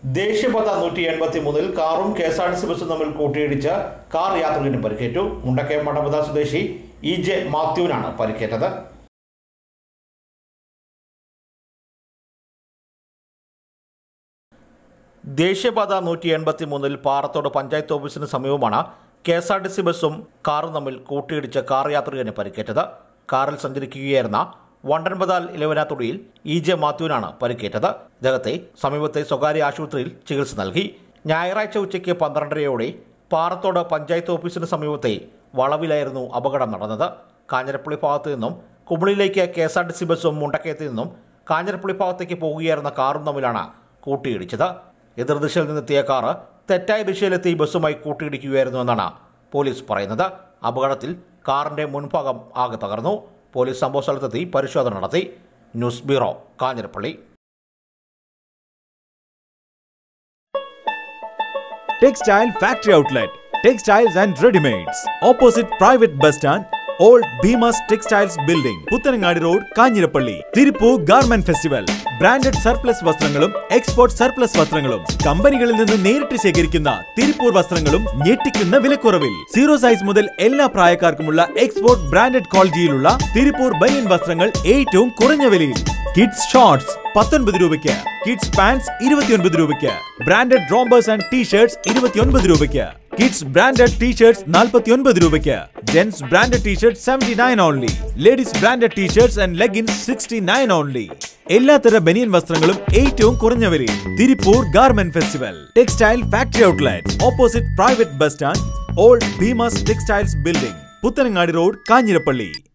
ദേശീയപാത നൂറ്റി എൺപത്തി മൂന്നിൽ കാറും K S R T C ബസ്സും തമ്മിൽ കൂട്ടിയിടിച്ച് കാർ യാത്രികനും പരിക്കേറ്റു മുണ്ടക്കയം മടമ്പത സ്വദേശി ഇ ജെ മാത്യുവിനാണ് പരിക്കേറ്റത് ദേശീയപാത നൂറ്റി എൺപത്തി മൂന്നിൽ പാറത്തോട് പഞ്ചായത്ത് ഓഫീസിന് സമീപമാണ് K S R T C ബസ്സും കാറും തമ്മിൽ കൂട്ടിയിടിച്ച് കാർ യാത്രികന് പരിക്കേറ്റത് കാറിൽ സഞ്ചരിക്കുകയായിരുന്ന വണ്ടൻപതാൽ ഇലവനാത്തുടിയിൽ ഇ ജെ മാത്യുവിനാണ് പരിക്കേറ്റത് ഇദ്ദേഹത്തെ സമീപത്തെ സ്വകാര്യ ആശുപത്രിയിൽ ചികിത്സ നൽകി ഞായറാഴ്ച ഉച്ചയ്ക്ക് പന്ത്രണ്ടരയോടെ പാറത്തോട് പഞ്ചായത്ത് ഓഫീസിന് സമീപത്തെ വളവിലായിരുന്നു അപകടം നടന്നത് കാഞ്ഞിരപ്പള്ളി ഭാഗത്തു നിന്നും കുമിളിയിലേക്ക് K S R T C ബസ്സും മുണ്ടക്കയത്ത് നിന്നും കാഞ്ഞിരപ്പള്ളി ഭാഗത്തേക്ക് പോകുകയായിരുന്ന കാറും തമ്മിലാണ് കൂട്ടിയിടിച്ചത് എതിർദിശയിൽ നിന്നെത്തിയ കാറ് തെറ്റായ ദിശയിലെത്തി ബസ്സുമായി കൂട്ടിയിടിക്കുകയായിരുന്നു എന്നാണ് പോലീസ് പറയുന്നത് അപകടത്തിൽ കാറിന്റെ മുൻഭാഗം ആകെ തകർന്നു പോലീസ് സംഭവ സ്ഥലത്തെത്തി പരിശോധന നടത്തി news bureau Kanjirappally Textile Factory Outlet, Textiles and Readymades, opposite Private Bus Stand, Old Bhimas Textiles Building, Puthanangadi road Kanjirappally Tiruppur garment festival branded surplus വസ്ത്രങ്ങളും എക്സ്പോർട്ട് സർപ്ലസ് വസ്ത്രങ്ങളും കമ്പനികളിൽ നിന്ന് നേരിട്ട് ശേഖരിക്കുന്ന തിരുപ്പൂർ വസ്ത്രങ്ങളും ഞെട്ടിക്കുന്ന വിലക്കുറവിൽ സീറോ സൈസ് മുതൽ എല്ലാ പ്രായക്കാർക്കുമുള്ള എക്സ്പോർട്ട് ബ്രാൻഡഡ് ക്വാളിറ്റിയിലുള്ള തിരുപ്പൂർ ബനിയൻ വസ്ത്രങ്ങൾ ഏറ്റവും കുറഞ്ഞ വിലയിൽ കിഡ്സ് ഷോർട്സ് പത്തൊൻപത് രൂപയ്ക്ക് കിഡ്സ് പാൻസ് ഇരുപത്തിയൊൻപത് രൂപയ്ക്ക് ബ്രാൻഡഡ് ഡ്രോംബേഴ്സ് ആൻഡ് ടീഷർട്സ് ഇരുപത്തിയൊൻപത് രൂപയ്ക്ക് കിഡ്സ് ബ്രാൻഡഡ് ടീഷർട്സ് നാൽപ്പത്തിയൊൻപത് രൂപയ്ക്ക് gents branded T-shirt seventy nine only ladies branded T-shirts and leggings sixty nine only എല്ലാത്തര ബനിയൻ വസ്ത്രങ്ങളും ഏറ്റവും കുറഞ്ഞ വിലയിൽ Tiruppur garment festival textile factory outlet opposite private bus stand old Bhimas textiles building Puthanangadi road Kanjirappally